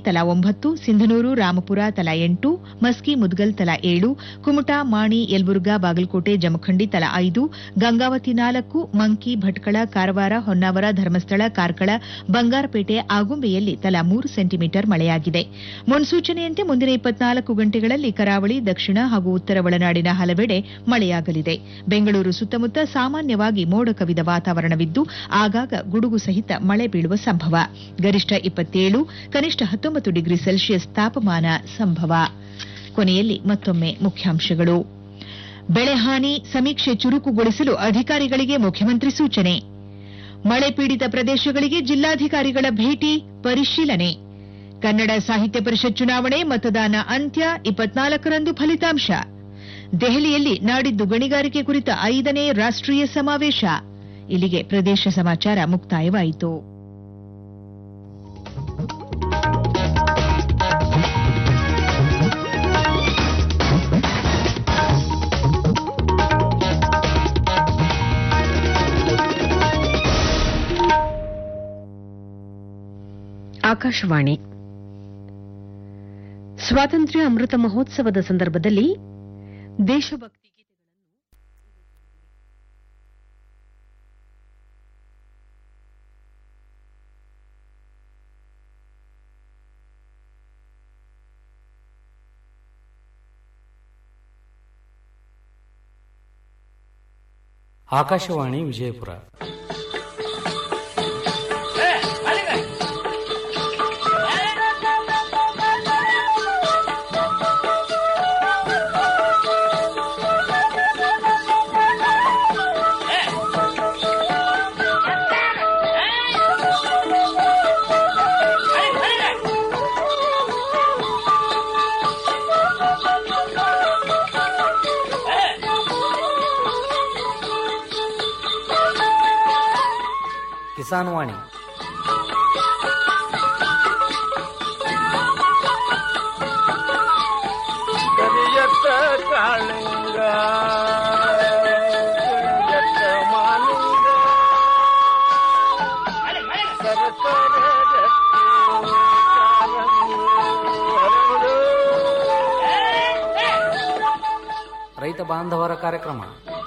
ತಲಾ ಒಂಬತ್ತು ಸಿಂಧನೂರು ರಾಮಪುರ ತಲಾ ಎಂಟು ಮಸ್ಕಿ ಮುದ್ಗಲ್ ತಲಾ ಏಳು ಕುಮಟಾ ಮಾಣಿ ಯಲಬುರ್ಗಾ ಬಾಗಲಕೋಟೆ ಜಮಖಂಡಿ ತಲಾ ಐದು ಗಂಗಾವತಿ ನಾಲ್ಕು ಮಂಕಿ ಭಟ್ಕಳ ಕಾರವಾರ ಹೊನ್ನಾವರ ಧರ್ಮಸ್ಥಳ ಕಾರ್ಕಳ ಬಂಗಾರಪೇಟೆ ಆಗುಂಬೆಯಲ್ಲಿ ತಲಾ ಮೂರು ಸೆಂಟಿಮೀಟರ್ ಮಳೆಯಾಗಿದೆ ಮುನ್ಸೂಚನೆಯಂತೆ ಮುಂದಿನ ಇಪ್ಪತ್ನಾಲ್ಕು ಗಂಟೆಗಳಲ್ಲಿ ಕರಾವಳಿ ದಕ್ಷಿಣ ಹಾಗೂ ಉತ್ತರ ಒಳನಾಡಿನ ಹಲವೆಡೆ ಮಳೆಯಾಗಲಿದೆ ಬೆಂಗಳೂರು ಸುತ್ತಮುತ್ತ ಸಾಮಾನ್ಯವಾಗಿ ಮೋಡ ಕವಿದ ವಾತಾವರಣವಿದ್ದು ಆಗಾಗ ಗುಡುಗು ಸಹಿತ ಮಳೆ ಬೀಳುವ ಸಂಭವ ಗರಿಷ್ಠ ಇಪ್ಪತ್ತೇಳು ಕನಿಷ್ಠ ಹತ್ತೊಂಬತ್ತು ಡಿಗ್ರಿ ಸೆಲ್ಸಿಯಸ್ ತಾಪಮಾನ ಸಂಭವ ಕೊನೆಯಲ್ಲಿ ಮತ್ತೊಮ್ಮೆ ಮುಖ್ಯಾಂಶಗಳು ಬೆಳೆಹಾನಿ ಸಮೀಕ್ಷೆ ಚುರುಕುಗೊಳಿಸಲು ಅಧಿಕಾರಿಗಳಿಗೆ ಮುಖ್ಯಮಂತ್ರಿ ಸೂಚನೆ ಮಳೆ ಪೀಡಿತ ಪ್ರದೇಶಗಳಿಗೆ ಜಿಲ್ಲಾಧಿಕಾರಿಗಳ ಭೇಟಿ ಪರಿಶೀಲನೆ ಕನ್ನಡ ಸಾಹಿತ್ಯ ಪರಿಷತ್ ಚುನಾವಣೆ ಮತದಾನ ಅಂತ್ಯ ಇಪ್ಪತ್ನಾಲ್ಕರಂದು ಫಲಿತಾಂಶ ದೆಹಲಿಯಲ್ಲಿ ನಾಡಿದ್ದು ಗಣಿಗಾರಿಕೆ ಕುರಿತ ಐದನೇ ರಾಷ್ಟೀಯ ಸಮಾವೇಶ ಇಲ್ಲಿಗೆ ಪ್ರದೇಶ ಸಮಾಚಾರ ಮುಕ್ತಾಯವಾಯಿತು ಆಕಾಶವಾಣಿ ಸ್ವಾತಂತ್ರ್ಯ ಅಮೃತ ಮಹೋತ್ಸವದ ಸಂದರ್ಭದಲ್ಲಿ ದೇಶಭಕ್ತಿ ಆಕಾಶವಾಣಿ ವಿಜಯಪುರ ಕಿಸಾನ್ ವಾಣಿ ಕರಿಯತ್ತ ಕಾಳಿಂಗ ಕರಿಯತ್ತ ಮಾಲಿಂಗ ಸರಸರ ರಕ್ತಿ ಕಾರಂಗಿ ಹರಡು. ರೈತ ಬಾಂಧವರ ಕಾರ್ಯಕ್ರಮ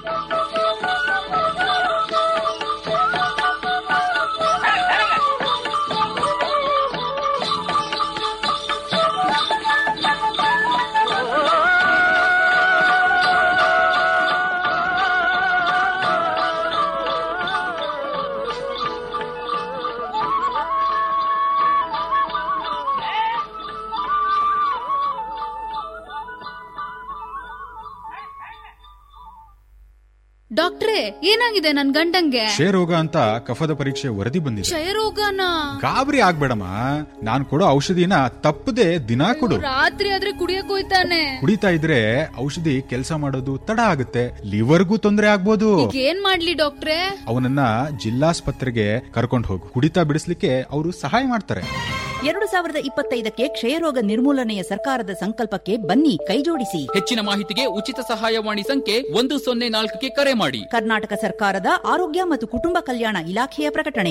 ಡಾಕ್ಟ್ರೇ ಏನಾಗಿದೆ ನನ್ ಗಂಡಂಗೆ ಕ್ಷಯರೋಗ ಅಂತ ಕಫದ ಪರೀಕ್ಷೆ ವರದಿ ಬಂದಿದೆ ಕ್ಷಯರೋಗನ ಗಾಬರಿ ಆಗ್ಬೇಡಮ್ಮ ನಾನ್ ಕೊಡೋ ಔಷಧಿನ ತಪ್ಪದೆ ದಿನಾ ಕೊಡು ರಾತ್ರಿ ಆದ್ರೆ ಕುಡಿಯಕ್ ಹೋಯ್ತಾನೆ ಕುಡಿತಾ ಇದ್ರೆ ಔಷಧಿ ಕೆಲಸ ಮಾಡೋದು ತಡ ಆಗುತ್ತೆ ಲಿವರ್ಗೂ ತೊಂದರೆ ಆಗ್ಬೋದು ಈಗ ಏನ್ ಮಾಡ್ಲಿ ಡಾಕ್ಟ್ರೇ ಅವನನ್ನ ಜಿಲ್ಲಾಸ್ಪತ್ರೆಗೆ ಕರ್ಕೊಂಡು ಹೋಗು ಕುಡಿತಾ ಬಿಡಿಸ್ಲಿಕ್ಕೆ ಅವರು ಸಹಾಯ ಮಾಡ್ತಾರೆ ಎರಡು ಸಾವಿರದ ಇಪ್ಪತ್ತೈದಕ್ಕೆ ಕ್ಷಯರೋಗ ನಿರ್ಮೂಲನೆಯ ಸರ್ಕಾರದ ಸಂಕಲ್ಪಕ್ಕೆ ಬನ್ನಿ ಕೈಜೋಡಿಸಿ ಹೆಚ್ಚಿನ ಮಾಹಿತಿಗೆ ಉಚಿತ ಸಹಾಯವಾಣಿ ಸಂಖ್ಯೆ ಒಂದು ಸೊನ್ನೆ ನಾಲ್ಕಕ್ಕೆ ಕರೆ ಮಾಡಿ ಕರ್ನಾಟಕ ಸರ್ಕಾರದ ಆರೋಗ್ಯ ಮತ್ತು ಕುಟುಂಬ ಕಲ್ಯಾಣ ಇಲಾಖೆಯ ಪ್ರಕಟಣೆ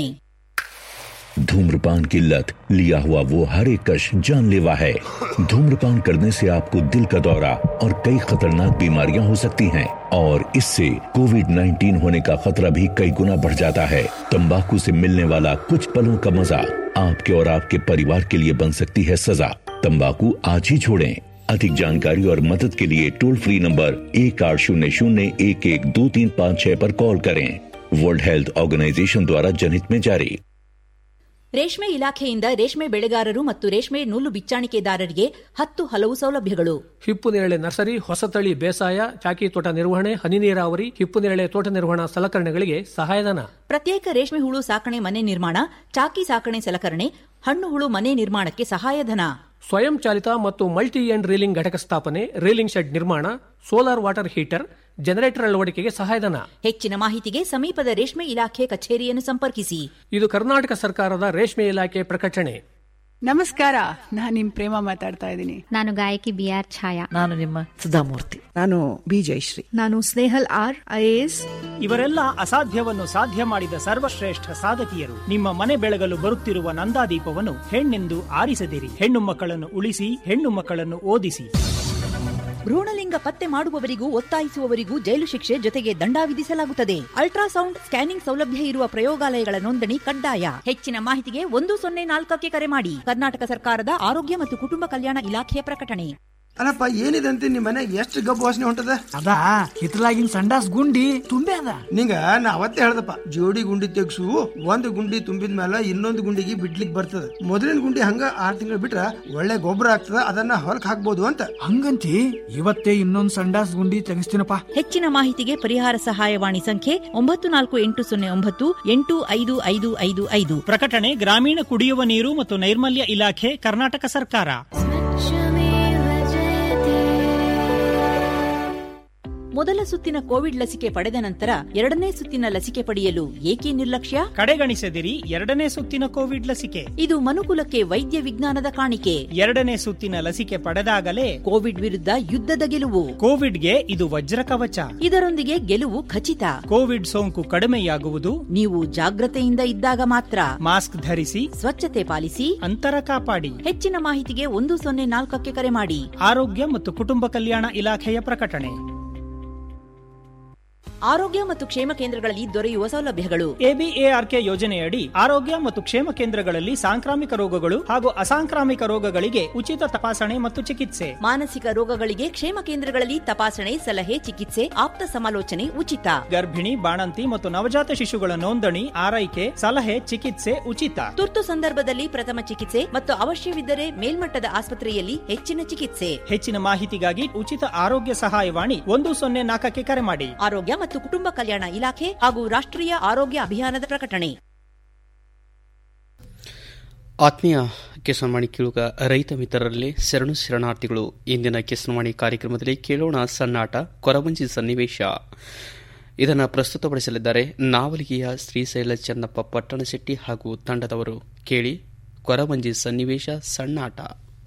धूम्रपान की लत लिया हुआ वो हर एक कश जानलेवा है धूम्रपान करने से आपको दिल का दौरा और कई खतरनाक बीमारियां हो सकती हैं और इससे कोविड 19 होने का खतरा भी कई गुना बढ़ जाता है तंबाकू से मिलने वाला कुछ पलों का मजा आपके और आपके परिवार के लिए बन सकती है सजा तंबाकू आज ही छोड़ें अधिक जानकारी और मदद के लिए टोल फ्री नंबर एक आठ शून्य शून्य एक एक दो तीन पाँच छह पर कॉल करें वर्ल्ड हेल्थ ऑर्गेनाइजेशन द्वारा जनहित में जारी ರೇಷ್ಮೆ ಇಲಾಖೆಯಿಂದ ರೇಷ್ಮೆ ಬೆಳೆಗಾರರು ಮತ್ತು ರೇಷ್ಮೆ ನೂಲು ಬಿಚ್ಚಾಣಿಕೆದಾರರಿಗೆ ಹತ್ತು ಹಲವು ಸೌಲಭ್ಯಗಳು ಹಿಪ್ಪು ನೇರಳೆ ನರ್ಸರಿ ಹೊಸತಳಿ ಬೇಸಾಯ ಚಾಕಿ ತೋಟ ನಿರ್ವಹಣೆ ಹನಿ ನೀರಾವರಿ ಹಿಪ್ಪು ನೇರಳೆ ತೋಟ ನಿರ್ವಹಣಾ ಸಲಕರಣೆಗಳಿಗೆ ಸಹಾಯಧನ ಪ್ರತ್ಯೇಕ ರೇಷ್ಮೆ ಹುಳು ಸಾಕಣೆ ಮನೆ ನಿರ್ಮಾಣ ಚಾಕಿ ಸಾಕಣೆ ಸಲಕರಣೆ ಹಣ್ಣು ಹುಳು ಮನೆ ನಿರ್ಮಾಣಕ್ಕೆ ಸಹಾಯಧನ ಸ್ವಯಂ ಚಾಲಿತ ಮತ್ತು ಮಲ್ಟಿ ಎಂಡ್ ರೀಲಿಂಗ್ ಘಟಕ ಸ್ಥಾಪನೆ ರೀಲಿಂಗ್ ಶೆಡ್ ನಿರ್ಮಾಣ ಸೋಲಾರ್ ವಾಟರ್ ಹೀಟರ್ ಜನರೇಟರ್ ಅಳವಡಿಕೆಗೆ ಸಹಾಯಧನ ಹೆಚ್ಚಿನ ಮಾಹಿತಿಗೆ ಸಮೀಪದ ರೇಷ್ಮೆ ಇಲಾಖೆ ಕಚೇರಿಯನ್ನು ಸಂಪರ್ಕಿಸಿ ಇದು ಕರ್ನಾಟಕ ಸರ್ಕಾರದ ರೇಷ್ಮೆ ಇಲಾಖೆ ಪ್ರಕಟಣೆ ನಮಸ್ಕಾರ ನಾನು ನಿಮ್ ಪ್ರೇಮ ಮಾತಾಡ್ತಾ ಇದ್ದೀನಿ ನಾನು ಗಾಯಕಿ ಬಿ ಆರ್ ಛಾಯಾ ನಾನು ನಿಮ್ಮ ಸುಧಾಮೂರ್ತಿ ನಾನು ಬಿ ಜಯಶ್ರೀ ನಾನು ಸ್ನೇಹಲ್ ಆರ್ ಐಎಎಸ್ ಇವರೆಲ್ಲ ಅಸಾಧ್ಯವನ್ನು ಸಾಧ್ಯ ಮಾಡಿದ ಸರ್ವಶ್ರೇಷ್ಠ ಸಾಧಕಿಯರು ನಿಮ್ಮ ಮನೆ ಬೆಳಗಲು ಬರುತ್ತಿರುವ ನಂದಾದೀಪವನ್ನು ಹೆಣ್ಣೆಂದು ಆರಿಸದಿರಿ ಹೆಣ್ಣು ಮಕ್ಕಳನ್ನು ಉಳಿಸಿ ಹೆಣ್ಣು ಮಕ್ಕಳನ್ನು ಓದಿಸಿ ಭ್ರೂಣಲಿಂಗ ಪತ್ತೆ ಮಾಡುವವರಿಗೂ ಒತ್ತಾಯಿಸುವವರಿಗೂ ಜೈಲು ಶಿಕ್ಷೆ ಜೊತೆಗೆ ದಂಡ ವಿಧಿಸಲಾಗುತ್ತದೆ ಅಲ್ಟ್ರಾಸೌಂಡ್ ಸ್ಕ್ಯಾನಿಂಗ್ ಸೌಲಭ್ಯ ಇರುವ ಪ್ರಯೋಗಾಲಯಗಳ ನೋಂದಣಿ ಕಡ್ಡಾಯ ಹೆಚ್ಚಿನ ಮಾಹಿತಿಗೆ ಒಂದು ಸೊನ್ನೆ ನಾಲ್ಕಕ್ಕೆ ಕರೆ ಮಾಡಿ ಕರ್ನಾಟಕ ಸರ್ಕಾರದ ಆರೋಗ್ಯ ಮತ್ತು ಕುಟುಂಬ ಕಲ್ಯಾಣ ಇಲಾಖೆಯ ಪ್ರಕಟಣೆ ಅಲ್ಲಪ್ಪ ಏನಿದೆ ಅಂತ ನಿಮ್ಮ ಮನೆ ಎಷ್ಟು ಗಬ್ಬು ವಾಸನೆ ಹೊಂಟದ ಅದ ಹಿತ್ತಲಾಗಿನ ಸಂಡಾಸ್ ಗುಂಡಿ ತುಂಬೆ ಅದ ನಿಂಗ ನಾ ಅವತ್ತೇ ಹೇಳ್ದಪ್ಪ ಜೋಡಿ ಗುಂಡಿ ತೆಗ್ಸು ಒಂದು ಗುಂಡಿ ತುಂಬಿದ ಮೇಲೆ ಇನ್ನೊಂದು ಗುಂಡಿಗೆ ಬಿಡ್ಲಿಕ್ ಬರ್ತದ ಮೊದಲಿನ ಗುಂಡಿ ಹಂಗ ಆರ್ ತಿಂಗಳು ಬಿಟ್ರ ಒಳ್ಳೆ ಗೊಬ್ಬರ ಆಗ್ತದ ಅದನ್ನ ಹೊಲಕ್ ಹಾಕ್ಬೋದು ಅಂತ ಹಂಗಂತಿ ಇವತ್ತೇ ಇನ್ನೊಂದ್ ಸಂಡಾಸ್ ಗುಂಡಿ ತೆಗಿಸ್ತೀನಪ್ಪ ಹೆಚ್ಚಿನ ಮಾಹಿತಿಗೆ ಪರಿಹಾರ ಸಹಾಯವಾಣಿ ಸಂಖ್ಯೆ ಒಂಬತ್ತು ನಾಲ್ಕು ಎಂಟು ಸೊನ್ನೆ ಒಂಬತ್ತು ಎಂಟು ಐದು ಐದು ಐದು ಐದು ಪ್ರಕಟಣೆ ಗ್ರಾಮೀಣ ಕುಡಿಯುವ ನೀರು ಮತ್ತು ನೈರ್ಮಲ್ಯ ಇಲಾಖೆ ಕರ್ನಾಟಕ ಸರ್ಕಾರ ಮೊದಲ ಸುತ್ತಿನ ಕೋವಿಡ್ ಲಸಿಕೆ ಪಡೆದ ನಂತರ ಎರಡನೇ ಸುತ್ತಿನ ಲಸಿಕೆ ಪಡೆಯಲು ಏಕೆ ನಿರ್ಲಕ್ಷ್ಯ ಕಡೆಗಣಿಸದಿರಿ ಎರಡನೇ ಸುತ್ತಿನ ಕೋವಿಡ್ ಲಸಿಕೆ ಇದು ಮನುಕುಲಕ್ಕೆ ವೈದ್ಯ ವಿಜ್ಞಾನದ ಕಾಣಿಕೆ ಎರಡನೇ ಸುತ್ತಿನ ಲಸಿಕೆ ಪಡೆದಾಗಲೇ ಕೋವಿಡ್ ವಿರುದ್ಧ ಯುದ್ಧದ ಗೆಲುವು ಕೋವಿಡ್ಗೆ ಇದು ವಜ್ರ ಕವಚ ಇದರೊಂದಿಗೆ ಗೆಲುವು ಖಚಿತ ಕೋವಿಡ್ ಸೋಂಕು ಕಡಿಮೆಯಾಗುವುದು ನೀವು ಜಾಗ್ರತೆಯಿಂದ ಇದ್ದಾಗ ಮಾತ್ರ ಮಾಸ್ಕ್ ಧರಿಸಿ ಸ್ವಚ್ಛತೆ ಪಾಲಿಸಿ ಅಂತರ ಕಾಪಾಡಿ ಹೆಚ್ಚಿನ ಮಾಹಿತಿಗೆ ಒಂದು ಸೊನ್ನೆ ನಾಲ್ಕಕ್ಕೆ ಕರೆ ಮಾಡಿ ಆರೋಗ್ಯ ಮತ್ತು ಕುಟುಂಬ ಕಲ್ಯಾಣ ಇಲಾಖೆಯ ಪ್ರಕಟಣೆ ಆರೋಗ್ಯ ಮತ್ತು ಕ್ಷೇಮ ಕೇಂದ್ರಗಳಲ್ಲಿ ದೊರೆಯುವ ಸೌಲಭ್ಯಗಳು ಎಬಿಎಆರ್ಕೆ ಯೋಜನೆಯಡಿ ಆರೋಗ್ಯ ಮತ್ತು ಕ್ಷೇಮ ಕೇಂದ್ರಗಳಲ್ಲಿ ಸಾಂಕ್ರಾಮಿಕ ರೋಗಗಳು ಹಾಗೂ ಅಸಾಂಕ್ರಾಮಿಕ ರೋಗಗಳಿಗೆ ಉಚಿತ ತಪಾಸಣೆ ಮತ್ತು ಚಿಕಿತ್ಸೆ ಮಾನಸಿಕ ರೋಗಗಳಿಗೆ ಕ್ಷೇಮ ಕೇಂದ್ರಗಳಲ್ಲಿ ತಪಾಸಣೆ ಸಲಹೆ ಚಿಕಿತ್ಸೆ ಆಪ್ತ ಸಮಾಲೋಚನೆ ಉಚಿತ ಗರ್ಭಿಣಿ ಬಾಣಂತಿ ಮತ್ತು ನವಜಾತ ಶಿಶುಗಳ ನೋಂದಣಿ ಆರೈಕೆ ಸಲಹೆ ಚಿಕಿತ್ಸೆ ಉಚಿತ ತುರ್ತು ಸಂದರ್ಭದಲ್ಲಿ ಪ್ರಥಮ ಚಿಕಿತ್ಸೆ ಮತ್ತು ಅವಶ್ಯವಿದ್ದರೆ ಮೇಲ್ಮಟ್ಟದ ಆಸ್ಪತ್ರೆಯಲ್ಲಿ ಹೆಚ್ಚಿನ ಚಿಕಿತ್ಸೆ ಹೆಚ್ಚಿನ ಮಾಹಿತಿಗಾಗಿ ಉಚಿತ ಆರೋಗ್ಯ ಸಹಾಯವಾಣಿ ಒಂದು ಸೊನ್ನೆ ನಾಲ್ಕಕ್ಕೆ ಕರೆ ಮಾಡಿ ಆರೋಗ್ಯ ಮತ್ತು ಕುಟುಂಬ ಕಲ್ಯಾಣ ಇಲಾಖೆ ಹಾಗೂ ರಾಷ್ಟ್ರೀಯ ಆರೋಗ್ಯ ಅಭಿಯಾನದ ಪ್ರಕಟಣೆ ಆತ್ಮೀಯ ಕಿಸಾನ್ವಾಣಿ ಕೇಳುಗ ರೈತ ಮಿತ್ರರಲ್ಲಿ ಶರಣು ಶರಣಾರ್ಥಿಗಳು ಇಂದಿನ ಕಿಸಾನ್ವಾಣಿ ಕಾರ್ಯಕ್ರಮದಲ್ಲಿ ಕೇಳೋಣ ಸನ್ನಾಟ ಕೊರವಂಜಿ ಸನ್ನಿವೇಶ ಇದನ್ನು ಪ್ರಸ್ತುತಪಡಿಸಲಿದ್ದಾರೆ ನಾವಲಿಗೆಯ ಶ್ರೀಶೈಲ ಚೆನ್ನಪ್ಪ ಪಟ್ಟಣಶೆಟ್ಟಿ ಹಾಗೂ ತಂಡದವರು ಕೇಳಿ ಕೊರವಂಜಿ ಸನ್ನಿವೇಶ ಸಣ್ಣಾಟ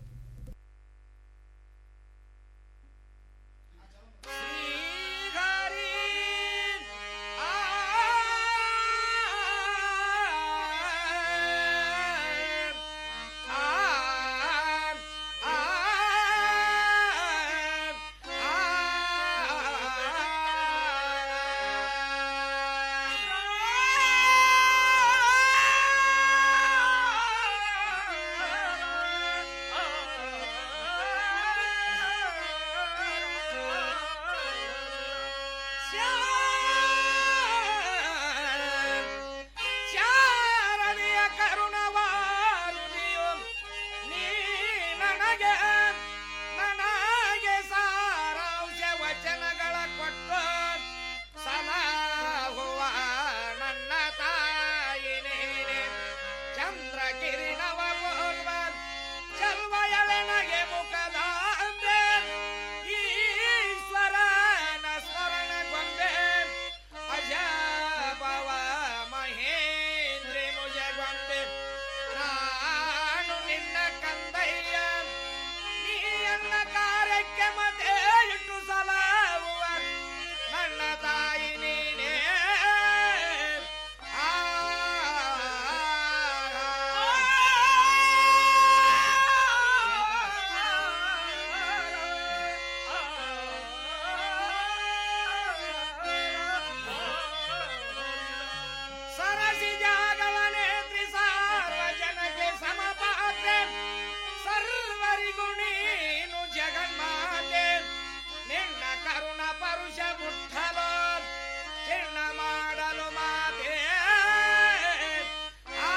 ಶಾರದಿಯ ಕರುಣವಾರು ನೀವು ನೀ ನನಗೆ ನನಗೆ ಸಾರಾಂಶ ವಚನಗಳ ಕೊಟ್ಟು ಸಮಾಹುವ ನನ್ನ ತಾಯಿ ನೀನೆ ಚಂದ್ರ ಕಿರಣವ ಪೂರ್ವ ಚಲ್ವಯಳನಗೆ ಮುಖದ ಅಂದೆ ಈಶ್ವರನ ಸ್ಮರಣಗೊಂಡೆ ಅಜಾಬವ ಮಹೇಂದ್ರಿ ಮುಜಗೊಂಡೆ ನಾನು ನಿನ್ನ ಕಂದಯ್ಯ ನೀ ಎನ್ನ ಕಾರ್ಯಕ್ಕೆ ಮತ್ತೆ ಇಟ್ಟು ಸಲಾವುವ ನನ್ನ ತಾಯಿ ನೀನೇ ಆ ಸರಸಿ ಜಾಗವ ನೇತ್ರಿ ಸಾರ್ವಜನಕ್ಕೆ ಸಮಪಾತ್ರೆ ಸರ್ವರಿಗೂ ನೀನು ಜಗನ್ಮಾತೆ ನಿನ್ನ ಕರುಣ ಪರುಷ ಮುಟ್ಟಲು ಚಿನ್ನ ಮಾಡಲು ಮಾತೆ ಆ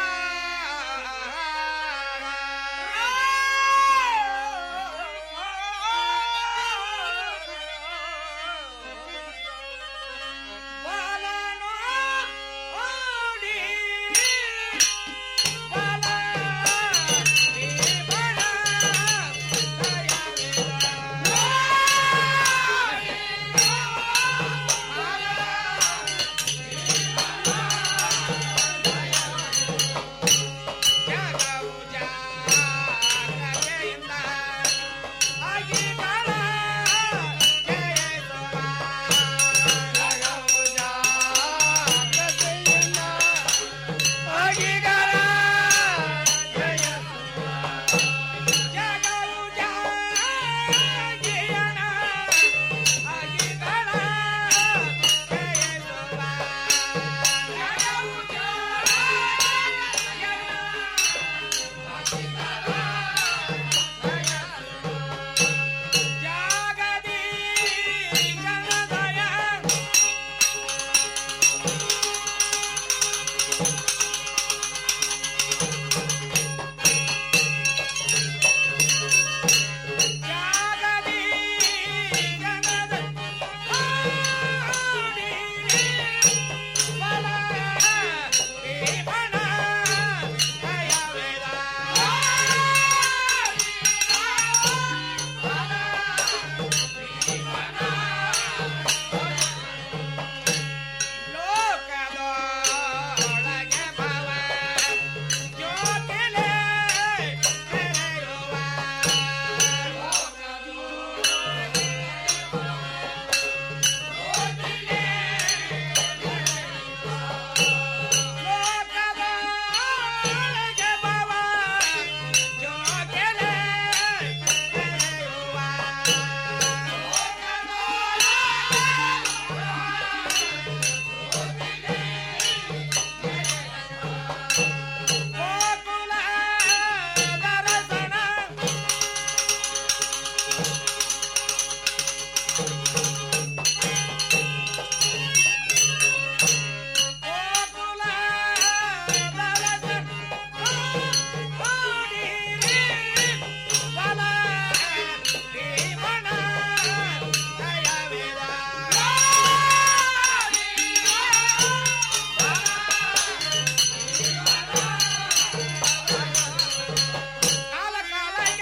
ಬಾಲನು ಓಡಿ ಬಾಲ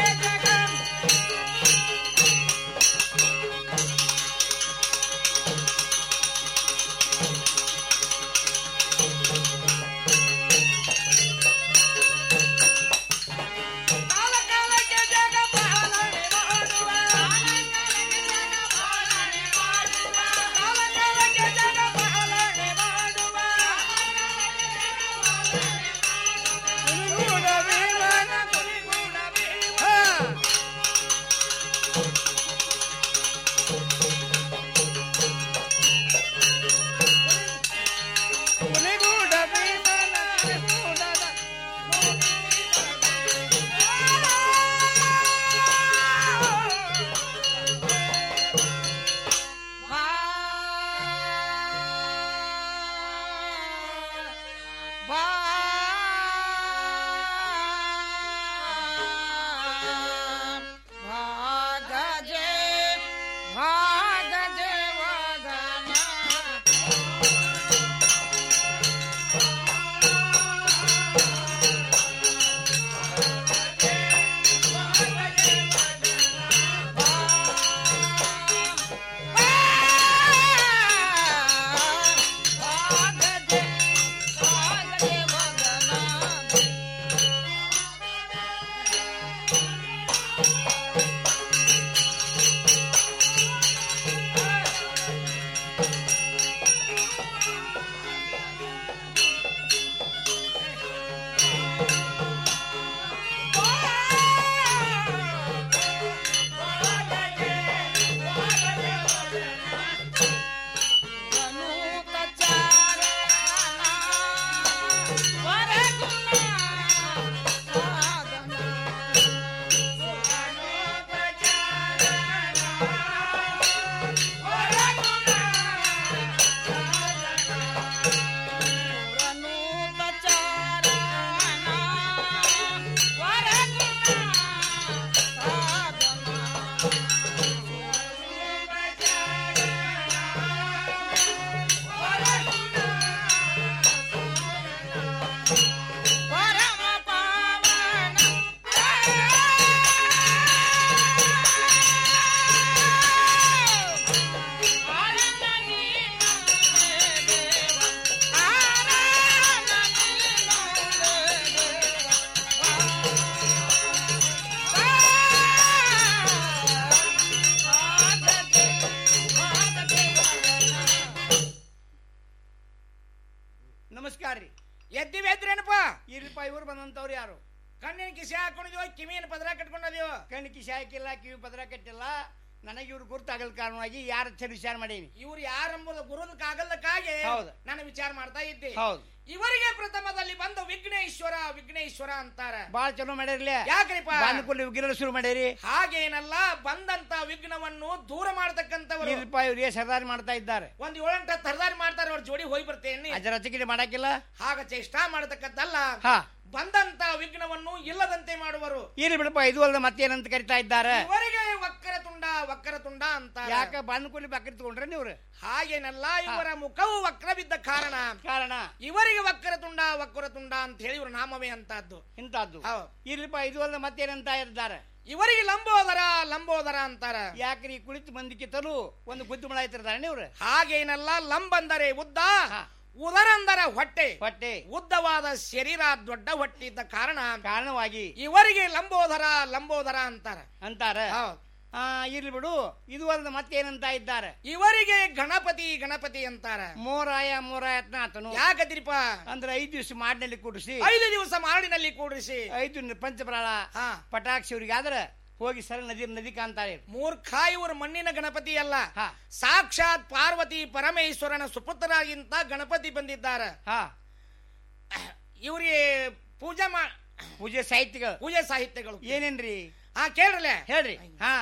ನಮಸ್ಕಾರ ರೀ ಎದ್ದಿವಿ ಎದ್ರೇನಪ್ಪ ಇರ್ರಿಪ್ಪ ಇವ್ರು ಬಂದಂತವ್ರು ಯಾರು ಕಣ್ಣಿನ ಕಿಸೆ ಹಾಕೊಂಡಿದ್ಯೋ ಕಿವಿನ ಪದರ ಕಟ್ಕೊಂಡದ್ಯೋ ಕಣ್ಣು ಕಿಸೆ ಹಾಕಿಲ್ಲ ಕಿವಿ ಪದರ ಕಟ್ಟಿಲ್ಲ ನನಗೆ ಇವ್ರು ಗುರುತಾಗಲ್ ಕಾರಣವಾಗಿ ಯಾರ ಹತ್ರ ವಿಚಾರ ಮಾಡೀನಿ ಇವ್ರು ಯಾರೆಂಬುದು ಗುರುದಕ್ಕಾಗಲ್ಲಕ್ಕಾಗಿ ಹೌದು. ನಾನು ವಿಚಾರ ಮಾಡ್ತಾ ಇದ್ದೆ ಹೌದು. ಇವರಿಗೆ ಪ್ರಥಮದಲ್ಲಿ ಬಂದು ವಿಘ್ನೇಶ್ವರ ವಿಘ್ನೇಶ್ವರ ಅಂತಾರ ಬಾಳ ಚಲೋ ಮಾಡ್ಯಾರ್ಲಿ ಯಾಕ್ರಿಪ್ಪ ಬಾನುಕುಲ್ಲಿ ವಿಗ್ರಹ ಶುರು ಮಾಡ್ಯಾರಿ ಹಾಗೇನಲ್ಲ ಬಂದಂತ ವಿಘ್ನವನ್ನು ದೂರ ಮಾಡತಕ್ಕಂಥವರು ಇರ್ರಿಪ್ಪ ಇವ್ರಿಗೆ ಸರ್ದಾರಿ ಮಾಡ್ತಾ ಇದ್ದಾರೆ ಒಂದ್ ಏಳೆಂಟ ತರದಾರಿ ಮಾಡ್ತಾರೆ ಅವ್ರ ಜೋಡಿ ಹೋಗಿ ಬರ್ತೇನೆ ಅಜರ ರಚಕಿರಿ ಮಾಡಾಕಿಲ್ಲ ಹಾಗ ಚೇಷ್ಟ ಮಾಡತಕ್ಕದ್ದಲ್ಲ ಹಾ ಬಂದಂತ ವಿಘ್ನವನ್ನು ಇಲ್ಲದಂತೆ ಮಾಡುವರು ಇರ್ಲಿ ಬಿಡಪ್ಪ ಇದು ಅಲ್ದ ಮತ್ತೇನಂತ ಕರಿತಾ ಇದ್ದಾರೆ ಇವರಿಗೆ ವಕ್ಕರ ತುಂಡ ವಕ್ಕರ ತುಂಡ ಅಂತ ಯಾಕ ಬಾನುಕುಲಿ ಬಕರಿ ತಗೊಂಡ್ರೆ ನೀವ್ರು ಹಾಗೇನಲ್ಲ ಇವರ ಮುಖವು ವಕ್ರ ಬಿದ್ದ ಕಾರಣ ಕಾರಣ ಇವರಿಗೆ ವಕ್ಕರ ತುಂಡ ವಕ್ಕರ ತುಂಡ ಅಂತ ಹೇಳಿ ಇವ್ರ ನಾಮವೇ ಅಂತದ್ದು ಇಂತದ್ದು ಇರ್ಲಿಪ್ಪ ಇದು ಅಲ್ದ ಮತ್ತೇನಂತ ಇದ್ದಾರೆ ಇವರಿಗೆ ಲಂಬೋದರ ಲಂಬೋದರ ಅಂತಾರ ಯಾಕ್ರಿ ಕುಳಿತು ಮಂದಿಕ್ಕಿತ್ತಲು ಒಂದು ಗುದ್ದು ಮಳ ಇತ್ತಿರ್ತಾರೆ ನೀವ್ರು ಹಾಗೇನಲ್ಲ ಲಂಬ ಅಂದರೆ ಉದ್ದ ಉದರ ಅಂದರೆ ಹೊಟ್ಟೆ ಹೊಟ್ಟೆ ಉದ್ದವಾದ ಶರೀರ ದೊಡ್ಡ ಹೊಟ್ಟೆ ಇದ್ದ ಕಾರಣ ಕಾರಣವಾಗಿ ಇವರಿಗೆ ಲಂಬೋದರ ಲಂಬೋದರ ಅಂತಾರ ಅಂತಾರ ಆ ಇರ್ಲಿ ಬಿಡು ಇದು ಅಲ್ದ ಮತ್ತೇನಂತ ಇದ್ದಾರೆ ಇವರಿಗೆ ಗಣಪತಿ ಗಣಪತಿ ಅಂತಾರ ಮೋರಾಯ ಮೋರಾಯತ್ನ ಆತನು ಯಾಕದಿರಿಪ ಅಂದ್ರೆ ಐದು ದಿವಸ ಮಾಡಿನಲ್ಲಿ ಕೂಡಿಸಿ ಐದು ದಿವಸ ಮಾಡಿನಲ್ಲಿ ಕೂಡಿಸಿ ಐದು ಪಂಚಪ್ರಾಳ ಪಟಾಕ್ಷಿ ಅವ್ರಿಗೆ ಆದ್ರೆ ಹೋಗಿ ಸರ ನದಿ ನದಿ ಕಾಣ್ತಾರೆ ಮೂರ್ಖ ಇವರು ಮಣ್ಣಿನ ಗಣಪತಿ ಅಲ್ಲ ಸಾಕ್ಷಾತ್ ಪಾರ್ವತಿ ಪರಮೇಶ್ವರನ ಸುಪುತ್ರರಾಗಿಂತ ಗಣಪತಿ ಬಂದಿದ್ದಾರೆ ಇವರಿಗೆ ಪೂಜೆ ಮಾ ಪೂಜೆ ಸಾಹಿತ್ಯಗಳು ಪೂಜೆ ಸಾಹಿತ್ಯಗಳು ಏನೇನ್ರಿ ಹಾ ಕೇಳ್ರಲೆ ಹೇಳ್ರಿ ಹಾ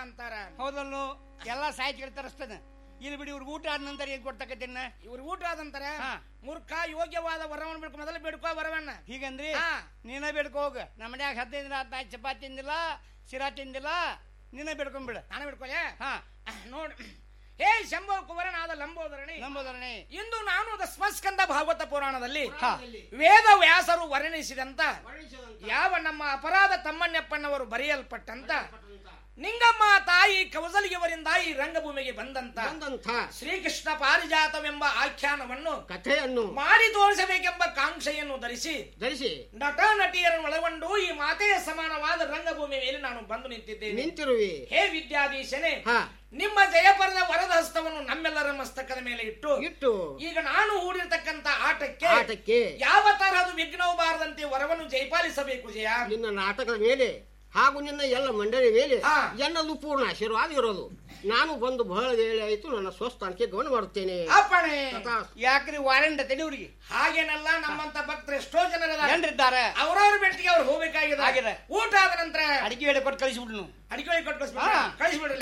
ಅಂತಾರ ಹೌದಲ್ಲೋ ಎಲ್ಲಾ ಸಾಹಿತ್ಯಗಳು ತರಿಸ್ತಾನೆ ಇಲ್ಲಿ ಬಿಡಿ ಇವ್ರಿಗೆ ಊಟ ಆದ ನಂತರ ಏನ್ ಕೊಡ್ತಕ್ಕತ್ತೇನ ಇವ್ರು ಊಟ ಆದಂತಾರ ಮೂರ್ಖ ಯೋಗ್ಯವಾದ ವರವನ್ನು ಬೇಡ್ಕೊ ಮೊದಲು ಬೇಡ್ಕೋ ವರವನ್ನ ಹೀಗಂದ್ರಿ ಹಾ. ನೀನ ಬೇಡ್ಕೊ ಹೋಗ ನಮ್ಮ ಮನ್ಯಾಗ ಹದಿನೈದು ದಿನ ಹದಿನಾಲ್ಕು ಚಪಾತಿ ತಿಂದಿಲ್ಲ ಸಿರಾ ತಿಂದಿಲ್ಲ ನೀನ ಬೇಡ್ಕೊಂಡ್ಬಿಡ ನಾನು ಬೇಡ್ಕೊಲೆ ಹಾ ನೋಡ್ ಹೇ ಶಂಭೋ ಕುವರನಾದ ಲಂಬೋದರಣಿ ನಂಬೋದರಣೆ ಇಂದು ನಾನು ದಸ್ಮಸ್ಕಂದ ಭಾಗವತ ಪುರಾಣದಲ್ಲಿ ಹಾ. ವೇದ ವ್ಯಾಸರು ವರ್ಣಿಸಿದಂತ ಯಾವ ನಮ್ಮ ಅಪರಾಧ ತಮ್ಮಣ್ಣಪ್ಪನವರು ಬರೆಯಲ್ಪಟ್ಟಂತ ನಿಂಗಮ್ಮ ತಾಯಿ ಕೌಸಲಿಯವರಿಂದ ಈ ರಂಗಭೂಮಿಗೆ ಬಂದಂತ ಶ್ರೀಕೃಷ್ಣ ಪಾರಿಜಾತವೆಂಬ ಆಖ್ಯಾನವನ್ನು ಕಥೆಯನ್ನು ಮಾಡಿ ತೋರಿಸಬೇಕೆಂಬ ಕಾಂಕ್ಷೆಯನ್ನು ಧರಿಸಿ ಧರಿಸಿ ನಟ ನಟಿಯರನ್ನು ಒಳಗೊಂಡು ಈ ಮಾತೆಯ ಸಮಾನವಾದ ರಂಗಭೂಮಿ ಮೇಲೆ ನಾನು ಬಂದು ನಿಂತಿದ್ದೇನೆ ನಿಂತಿರುವಿ ಹೇ ವಿದ್ಯಾಧೀಶನೇ ಹಾ. ನಿಮ್ಮ ಜಯಪರದ ವರದ ಹಸ್ತವನ್ನು ನಮ್ಮೆಲ್ಲರ ಮಸ್ತಕದ ಮೇಲೆ ಇಟ್ಟು ಇಟ್ಟು ಈಗ ನಾನು ಹೂಡಿರ್ತಕ್ಕಂತ ಆಟಕ್ಕೆ ಆಟಕ್ಕೆ ಯಾವ ತರಹದ ವಿಘ್ನವು ಬಾರದಂತೆ ವರವನ್ನು ಜಯಪಾಲಿಸಬೇಕು ಜಯ ನಿನ್ನ ನಾಟಕದ ಮೇಲೆ ಹಾಗೂ ನಿನ್ನ ಎಲ್ಲ ಮಂಡಳಿ ಮೇಲೆ ಹಾ. ಎಲ್ಲದೂ ಪೂರ್ಣ ಆಶೀರ್ವಾದ ಇರೋದು ನಾನು ಬಂದು ಬಹಳ ವೇಳೆ ಆಯಿತು ನನ್ನ ಸ್ವಸ್ಥಾನಕ್ಕೆ ಗಮನ ಮಾಡುತ್ತೇನೆ ಅಪ್ಪಣೆ ತಥಾಸ್ತು. ಯಾಕ್ರಿ ವಾರಂಡ ತಡಿವ್ರಿಗೆ ಹಾಗೇನಲ್ಲ ನಮ್ಮಂತ ಭಕ್ತರು ಎಷ್ಟೋ ಜನರಿದ್ದಾರೆ ಜನರಿದ್ದಾರೆ ಅವರವ್ರ ಬೆಟ್ಟಿಗೆ ಅವ್ರು ಹೋಗ್ಬೇಕಾಗಿದೆ ಆಗಿದೆ. ಊಟ ಆದ ನಂತರ ಅಡಿಕೆ ಬೇಡ ಕೊಟ್ಟು ಕಳಿಸ್ಬಿಡ್ನು ಅಡಿಕೆ ಒಳಗೆ ಕೊಟ್ಟು ಕಳಿಸ್ಬಿಡ ಹಾ. ಕಳಿಸ್ಬಿಡ್ರಿ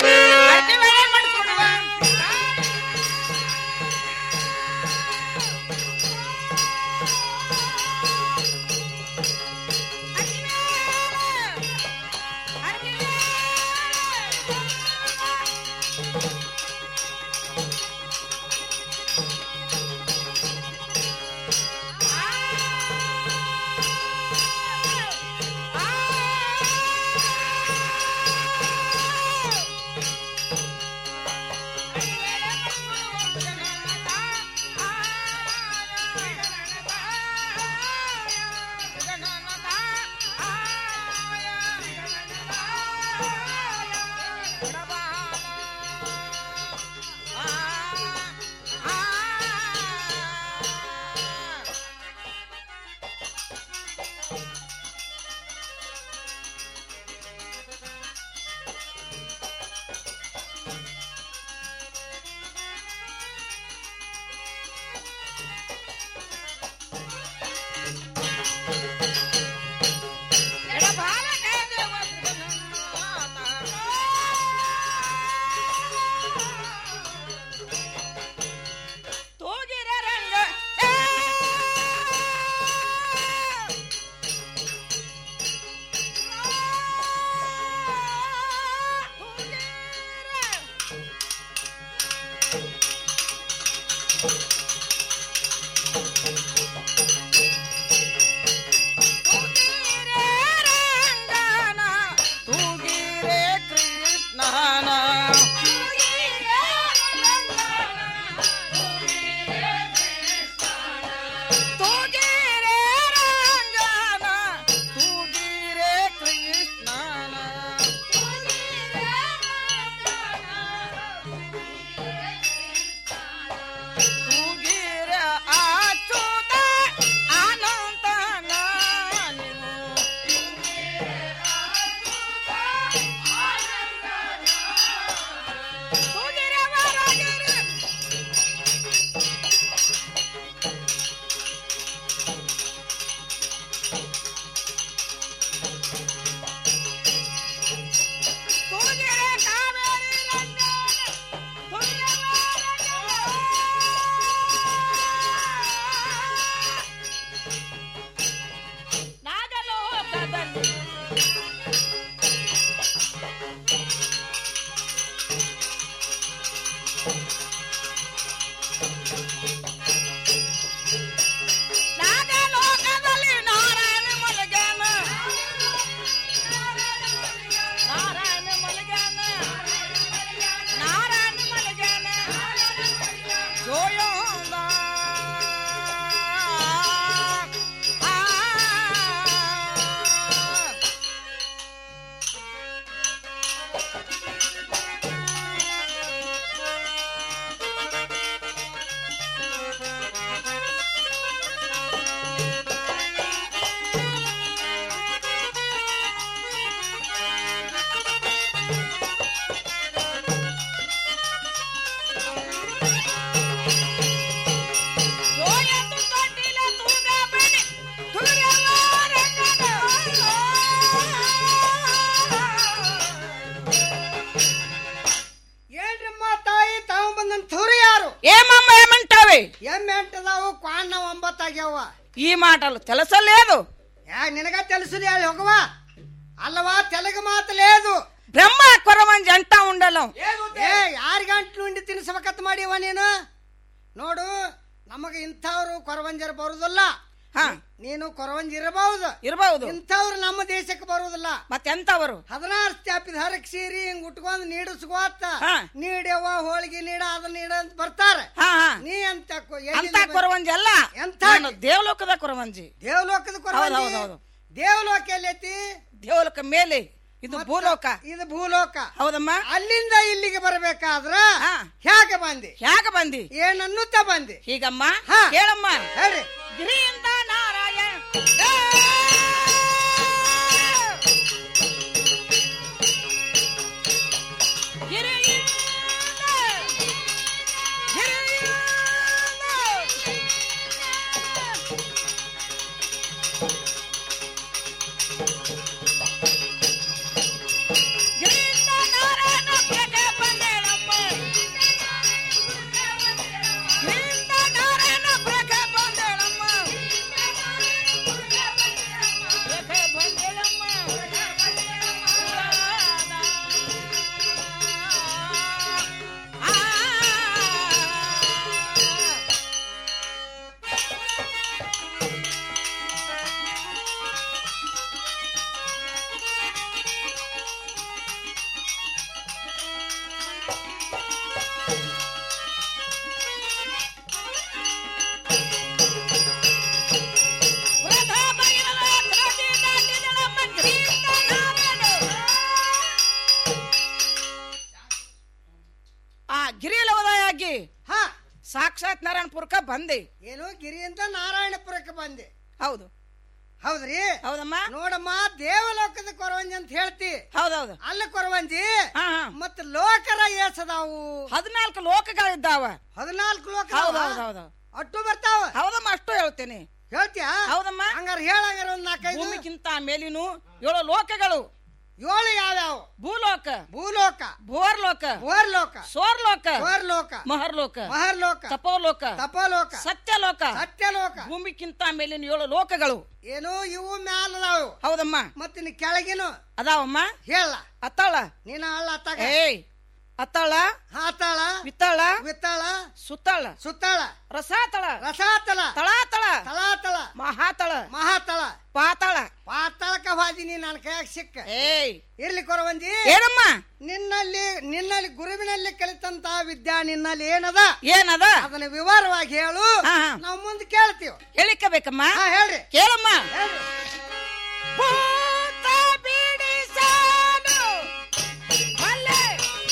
ತೂಗಿರೆ ಎಷ್ಟಿದಾವೆ ಎಮ್ಮೆ ಎಂಟದಾವು ಕ್ವಾಣ್ಣ ಒಂಬತ್ತಾಗ್ಯಾವ ಈ ಮಾಟಲ್ಲ తెలుసలేదు ಯಾ ನಿನಗ తెలుసుది ಹೇಳಿ ಹೋಗವ ಅಲ್ಲವಾ ತೆಲುಗು ಮಾತು ಲೇದು ಬ್ರಹ್ಮ ಕೊರವಂಜಿ ಅಂಟ ಉಂಡಲು ಏ ಯಾರಿಗಂಟ್ಲು ಉಂಡಿ ತಿನ್ಸಬೇಕತ್ ಮಾಡಿವ ನೀನು ನೋಡು ನಮಗ ಇಂಥವ್ರು ಕೊರವಂಜರು ಬರುದಿಲ್ಲ ನೀನು ಕೊರವಂಜಿ ಇರಬಹುದು ಇರಬಹುದು ಇಂಥವ್ರು ನಮ್ಮ ದೇಶಕ್ಕೆ ಬರುವುದಿಲ್ಲ ಮತ್ತೆಂತವರು ಹದಿನಾರು ಸ್ಟ್ಯಾಪಿದ ಹರಕ್ ಸೀರಿ ಹಿಂಗ್ ಉಟ್ಕೊಂಡ್ ನೀಡಿಸ್ಕೋತ ನೀಡ್ಯವ ಹೋಳಿಗೆ ನೀಡ ಅದನ್ನ ನೀಡ ಅಂತ ಬರ್ತಾರೆ ನೀ ಅಂತ ಕೊ- ಎಲ್ಲಿಂದ ಅಂತ ಬಂದ್- ಕೊರವಂಜಿ ಅಲ್ಲ ಎಂಥ ನಾನು ದೇವಲೋಕದ ಕೊರವಂಜಿ ದೇವಲೋಕದ ಹೌದು, ಕೊರವಂಜಿ ಹೌದು, ಹೌದು. ದೇವಲೋಕ ಎಲ್ಲೈತಿ ದೇವಲೋಕ ಮೇಲೆ ಇದು ಭೂಲೋಕ ಇದು ಭೂಲೋಕ ಹೌದಮ್ಮ ಅಲ್ಲಿಂದ ಇಲ್ಲಿಗೆ ಬರಬೇಕಾದ್ರ ಹೇಗೆ ಬಂದಿ ಹೇಗೆ ಬಂದಿ ಏನನ್ನುತ್ತ ಬಂದಿ ಹೀಗಮ್ಮ ಹಾ. ಹೇಳಮ್ಮ ಹೇಳ್ರಿ ಗಿರಿಯಿಂದ ನಾರಾಯಣ ಆ ಗಿರಿಲವದಾಗಿ ಹಾ ಸಾಕ್ಷಾತ್ ನಾರಾಯಣಪುರಕ್ಕ ಬಂದೆ ಏನು ಗಿರಿಯಿಂದ ನಾರಾಯಣಪುರಕ್ಕೆ ಬಂದೆ ಹೌದು ಹೌದ್ರಿ ಹೌದಮ್ಮ ನೋಡಮ್ಮ ದೇವಲೋಕದ ಕೊರವಂಜಿ ಅಂತ ಹೇಳ್ತಿ ಹೌದೌದು ಅಲ್ಲ ಕೊರವಂಜಿ ಹಾ, ಹಾ. ಮತ್ತ ಲೋಕರ ಏಸದಾವು ಹದಿನಾಲ್ಕು ಲೋಕಗಳಿದ್ದಾವ ಹದಿನಾಲ್ಕು ಲೋಕ ಹೌದು ಹೌದು ಹೌದು ಅಟ್ಟು ಬರ್ತಾವ ಹೌದಮ್ಮ ಅಷ್ಟು ಹೇಳ್ತೇನೆ ಹೇಳ್ತೀಯಾ ಹೌದಮ್ಮ ಹಂಗಾರ ಹೇಳಂಗಾರ ಒಂದ್ ನಾಲ್ಕೈದು ಭೂಮಿಗಿಂತ ಮೇಲಿನು ಏಳು ಲೋಕಗಳು ಏಳು ಯಾವ್ಯಾವ ಭೂಲೋಕ ಭೂಲೋಕ ಭೋರ್ಲೋಕ ಭೋರ್ಲೋಕ ಸೋರ್ಲೋಕ ಭೋರ್ಲೋಕ ಮಹರ್ಲೋಕ ಮಹರ್ಲೋಕ ತಪೋಲೋಕ ತಪೋಲೋಕ ಸತ್ಯಲೋಕ ಸತ್ಯಲೋಕ ಭೂಮಿಗಿಂತ ಮೇಲಿನ ಏಳು ಲೋಕಗಳು ಏನು ಇವು ಮ್ಯಾಲದಾವು ಹೌದಮ್ಮ ಮತ್ತಿನ್ ಕೆಳಗಿನು ಅದಾವಮ್ಮ ಹೇಳ ಅತ್ತಾಳ ನೀನ ಅಲ್ಲ ಅತ್ತಾಗ ಏಯ್ ಅತ್ತಾಳ ಹಾತಾಳ ವಿತ್ತಾಳ ವಿತ್ತಾಳ ಸುತ್ತಾಳ ಸುತ್ತಾಳ ರಸಾತಳ ರಸಾತಳ ತಳಾತಳ ತಳಾತಳ ಮಹಾತಳ ಮಹಾತಳ ಪಾತಾಳ ಪಾತಾಳಕ ಹಾದಿನಿ ನನ್ನ ಕೈಯಾಗ ಸಿಕ್ಕ ಏಯ್ ಇರ್ಲಿ ಕೊರವಂಜಿ ಏನಮ್ಮ ನಿನ್ನಲ್ಲಿ ನಿನ್ನಲ್ಲಿ ಗುರುವಿನಲ್ಲಿ ಕಲಿತಂತ ವಿದ್ಯಾ ನಿನ್ನಲ್ಲಿ ಏನದ ಏನದ ಅದನ್ನ ವಿವರವಾಗಿ ಹೇಳು ಹಾ, ಹಾ. ನಾವು ಮುಂದೆ ಕೇಳ್ತೀವಿ ಹೇಳಿಕ ಬೇಕಮ್ಮ ಹಾ ಹೇಳ್ರಿ ಕೇಳಮ್ಮ ಹೇಳ್ರಿ ಭೂತ ಬಿಡಿಸಾನು ಅಲ್ಲೇ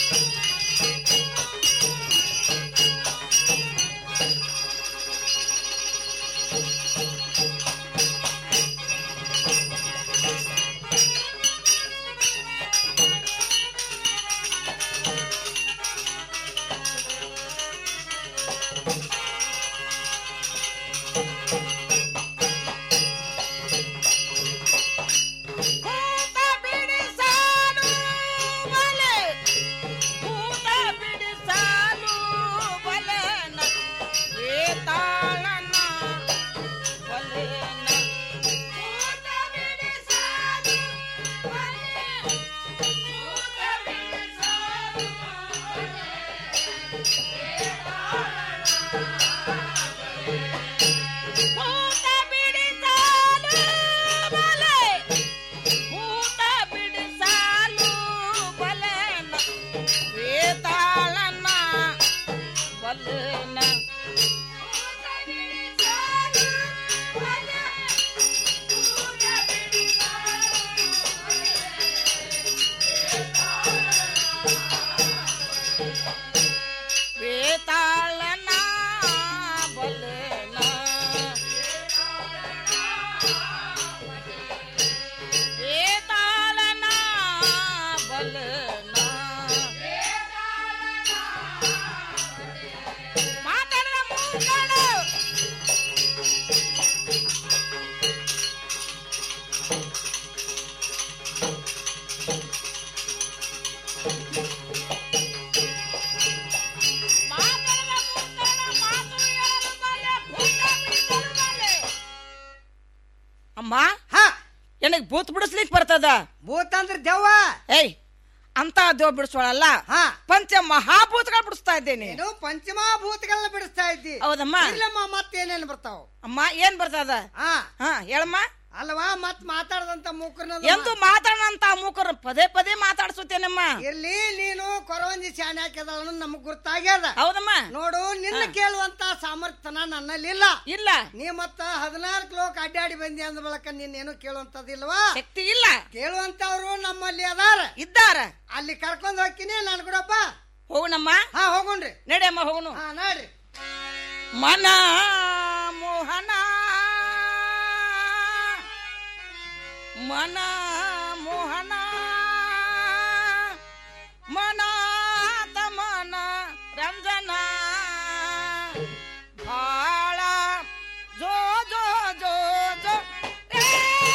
ಭೂತ ಬಿಡಿಸಾನು ಬಲೆ ಭೂತ ಬಿಡಿಸಾನು ಬಲೆನ ವೇತಾಳನ ಬಲೆನ ಭೂತ ಬಿಡಿಸಾನು ಬಲೆ ಭೂತ ಬಿಡಿಸಾನು ಭೂತ ಬಿಡಿಸಾನು ಬಲೆ ಭೂತ ಬಿಡಿಸಾಲು ಬಲನ ವೇತಾಳನ ಬಲನ ವೇತಾಳನ ಬಲನ ವೇತಾಳನ ಬಲನ ಮಾತಾಡದ ನಿನಗ್ ಭೂತ್ ಬಿಡಿಸ್ಲಿಕ್ ಬರ್ತದ ಭೂತ ಅಂದ್ರೆ ದೆವ್ವ ಏಯ್ ಅಂತ ದೇವ್ ಬಿಡಿಸೋಳಲ್ಲ ಹಾ ಪಂಚ ಮಹಾಭೂತಗಳು ಬಿಡಿಸ್ತಾ ಇದ್ದೇನೆ ನೀನು ಪಂಚಮಹಾಭೂತಗಳನ್ನ ಬಿಡಿಸ್ತಾ ಇದ್ದಿ ಹೌದಮ್ಮ ಇಲ್ಲಮ್ಮ ಮತ್ತೇನೇನ್ ಬರ್ತಾವ ಅಮ್ಮ ಏನ್ ಬರ್ತದ ಹಾ ಹಾ ಹೇಳಮ್ಮ ಅಲ್ವಾ ಮತ್ ಮಾತಾಡದಂತ ಮೂಕರ್ನ ಎಂದು ಮಾತಾಡಂತ ಮೂಕರು ಪದೇ ಪದೇ ಮಾತಾಡ್ಸುತ್ತೇನಮ್ಮ ಇರ್ಲಿ ನೀನು ಕೊರವಂಜಿ ಶಾಣೆ ಹಾಕಿದ ನಮಗ್ ಗುರ್ತಾಗ್ಯದ ಹೌದಮ್ಮ ನೋಡು ನಿನ್ನ ಕೇಳುವಂತ ಸಾಮರ್ಥ್ಯನ ನನ್ನಲ್ಲಿ ಇಲ್ಲ ಇಲ್ಲ ನೀ ಮತ್ತ ಹದಿನಾಲ್ಕು ಲೋಕ ಅಡ್ಡಾಡಿ ಬಂದಿ ಅಂದ ಬಳಕ ನೀನೇನು ಕೇಳುವಂತದಿಲ್ವಾ ಶಕ್ತಿ ಇಲ್ಲ ಕೇಳುವಂತವ್ರು ನಮ್ಮಲ್ಲಿ ಅದಾರ ಇದ್ದಾರ ಅಲ್ಲಿ ಕರ್ಕೊಂಡ್ ಹೋಗ್ತೀನಿ ನಾನು ಕೂಡಪ್ಪ ಹೋಗುಣಮ್ಮ ಹಾ ಹೋಗುಣ್ರಿ ನಡಿಯಮ್ಮ ಹೋಗುನು ಹಾ ನೋಡ್ರಿ ಮನ ಮೋಹನ ಮನ ಮೋಹನ ಮನ ತಮನ ರಂಜನ ಭಾಳ ಜೋ ಜೋ ಜೋ ಜೋ ಏ!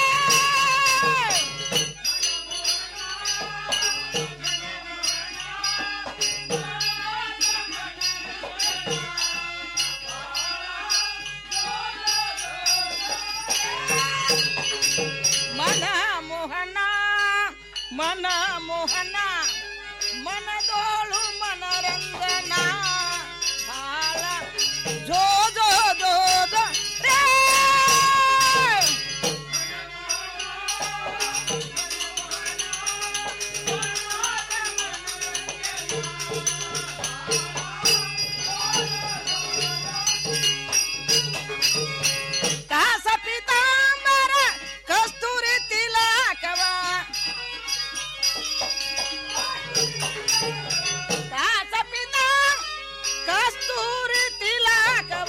ಮನ ಮೋಹನ ಮನ ಮೋಹನ ಮನದೋಳು ಮನರಂಜನ ಭಾಳ ಜೋ ಜೋ ಜೋ ಜೋ ರೇ! ಕಾಸ ಪೀತಾಂಬರ ಕಸ್ತೂರಿ ತಿಲಕವ ಕಾಸ ಪೀತಾ ಕಸ್ತೂರಿ ತಿಲಕವ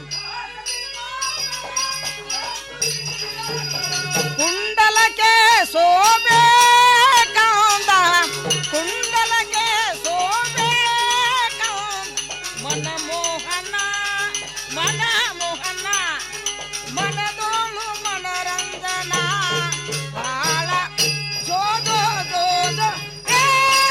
ಕುಂಡಲಕ್ಕೆ ಸೋಬೆ ಕಾಂದ ಕುಂಡಲಕ್ಕೆ ಸೋಬೆ ಕಾಂದ ಮನ ಮೋಹನ ಮನ ಮೋಹನ ಮನದೋಳು ಮನರಂಜನ ಬಾಳ ಜೋದು ಜೋದು ಏ!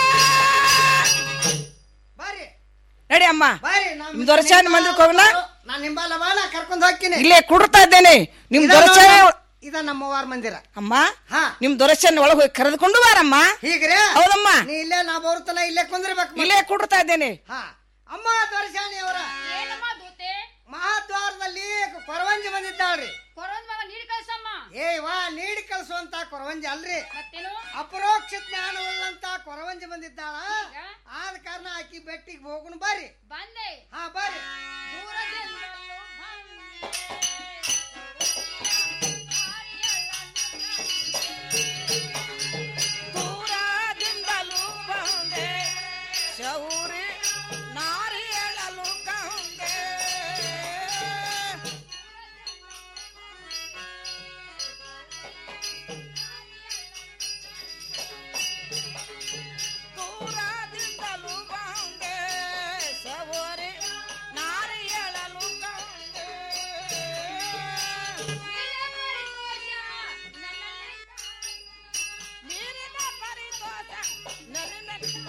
ಬರ್ರಿ ನಡಿ ಅಮ್ಮ ಬರ್ರಿ ನಿಮ್ ದೊರಚಾನ ಮಂದಿರಕ್ಕೆ ಹೋಗ್ಲಾ ನಾನು ನಿಂಬಲ್ಲ ಬಾಳ ಕರ್ಕೊಂಡ್ ಹೋಗ್ತೀನಿ ಇಲ್ಲೇ ಕುಡ್ತಾ ಇದ್ದೇನೆ ನಿಮ್ ಇದ ದೊರಚಾನ ನಮ್ಮ- ಇದ ನಮ್ಮವಾರ ಮಂದಿರ ಅಮ್ಮ ನಿಮ್ ದೊರಚಾನ ಒಳಗೆ ಹೋಗಿ ಕರೆದುಕೊಂಡು ಬಾರಮ್ಮ ಹೀಗ್ರೆ ಹೌದಮ್ಮ ನೀ ಇಲ್ಲೇ ನಾ ಬರುತ್ತಲ್ಲ ಇಲ್ಲೇ ಕುಂದ್ರಬೇಕು ಇಲ್ಲೇ ಕುಡ್ತಾ ಇದ್ದೇನೆ ಹಾ ಅಮ್ಮ ದೊರಸಾಣಿ ಅವರ ಮಹಾದ್ವಾರದಲ್ಲಿ ಕೊರವಂಜಿ ಬಂದಿದ್ದಾಳ್ರಿ ಏ ವಾ ನೀಡಿ ಕಳಿಸುವಂತ ಕೊರವಂಜಿ ಅಲ್ರಿ ಅಪರೋಕ್ಷ ಜ್ಞಾನವುಳ್ಳಂತ ಕೊರವಂಜಿ ಬಂದಿದ್ದಾಳ ಆದ ಕಾರಣ ಆಕಿ ಬೆಟ್ಟಿಗೆ ಹೋಗುಣ ಬರ್ರಿ ಬಂದೆ ಹಾ ಬರ್ರಿ ದೂರದಿಂದಲೂ ಬಂದೆ ಶೌರಿ ನಾರಿ ಹೇಳಲು ಕಂದೆ ದೂರದಿಂದಲೂ ಬಂದೆ ಶೌರಿ ನಾರಿ ಹೇಳಲು ಕಂದೆ ನೀರಿನ ಪರಿತೋಷ ನನ್ನಿಂದ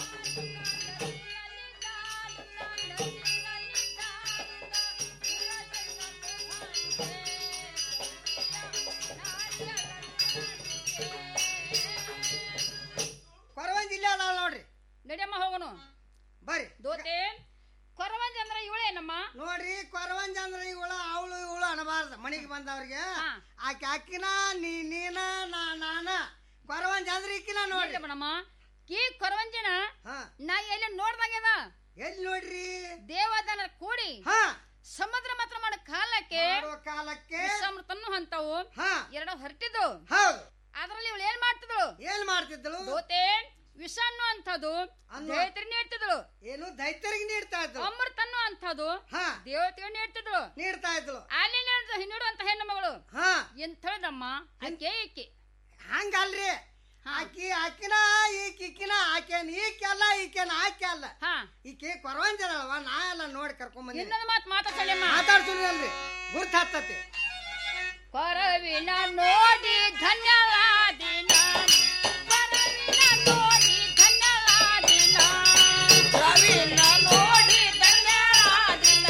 ಕೊರವಂಜಿ ಇಲ್ಲೇ ಅದಾಳ ನೋಡ್ರಿ ನಡಿಯಮ್ಮ ಹೋಗೋನು ಬರ್ರಿ ದೋತೆ ಕೊರವಂಜ ಅಂದ್ರ ಇವಳೇನಮ್ಮ ನೋಡ್ರಿ ಕೊರವಂಜ ಅಂದ್ರೆ ಇವಳ ಅವಳು ಇವಳು ಅನ್ನಬಾರ್ದು ಮನೆಗೆ ಬಂದವ್ರಿಗೆ ಆಕೆ ಅಕ್ಕಿನ ನೀ ನೀನ ನಾ ನಾನ ಕೊರವಂಜ ಅಂದ್ರೆ ಈಕಿನ ನೋಡ್ರಿ ಮೇಡಮ್ಮ ಈ ಕೊರವಂಜನ ನಾ ಎಲ್ಲಿ ನೋಡ್ದಂಗದ ಎಲ್ಲಿ ನೋಡ್ರಿ ದೇವದನ ಕೂಡಿ ಹಾ ಸಮುದ್ರ ಮಾತ್ರ ಮಾಡೋ ಕಾಲಕ್ಕೆ ಮಾಡೋ ಕಾಲಕ್ಕೆ ಸಮೃತನ್ನು ಹಂತವು ಹಾ ಎರಡು ಹೊರಟಿದ್ದು ಹೌದು ಅದ್ರಲ್ಲಿ ಇವಳು ಏನ್ ಮಾಡ್ತಿದ್ಳು ಏನ್ ಮಾಡ್ತಿದ್ದಳು ದೋತೆ ವಿಷ ಅನ್ನೋ ಅಂತದ್ದು ಅನ್ನೋ- ದೈತ್ರಿ ನೀಡ್ತಿದ್ಳು ಏನು ದೈತ್ಯರಿಗೆ ನೀಡ್ತಾ ಇದ್ದಳು ಅಮೃತ ಅನ್ನೋ ಅಂತದ್ದು ಹಾ ದೇವತೆಗೆ ನೀಡ್ತಿದ್ಳು ನೀಡ್ತಾ ಇದ್ದಳು ಅಲ್ಲಿ ನೀಡುವಂತ ಹೆಣ್ಣು ಮಗಳು ಹಾ ಎಂತ ಹೇಳಿದಮ್ಮ ಆಕೆ ಈಕೆ ಹಂಗಲ್ರಿ ಆಕಿ ಆಕಿನ ಈಕಿ ಈಕಿನ ಆಕೆನ್ ಈಕೆ ಅಲ್ಲ ಈಕೆನ ಆಕೆ ಅಲ್ಲ ಈಕೆ ಕೊರವಂಜನಲ್ವ ನಾ ಎಲ್ಲ ನೋಡಿ ಕರ್ಕೊಂಡ್ ಬಂದಿ ಇನ್ನೊಂದು ಮಾತು ಮಾತಾಡ್ಸಲ್ಲಮ್ಮ ಮಾತಾಡ್ಸುಲ್ರಿ ಗುರ್ತ ಹತ್ತತಿ ಕೊರವಿನ ನೋಡಿ ಧನ್ಯವಾದಿನ ಕೊರವಿನ ನೋಡಿ ಧನ್ಯವಾದಿನ ರವಿನ ನೋಡಿ ಧನ್ಯಳಾದಿನ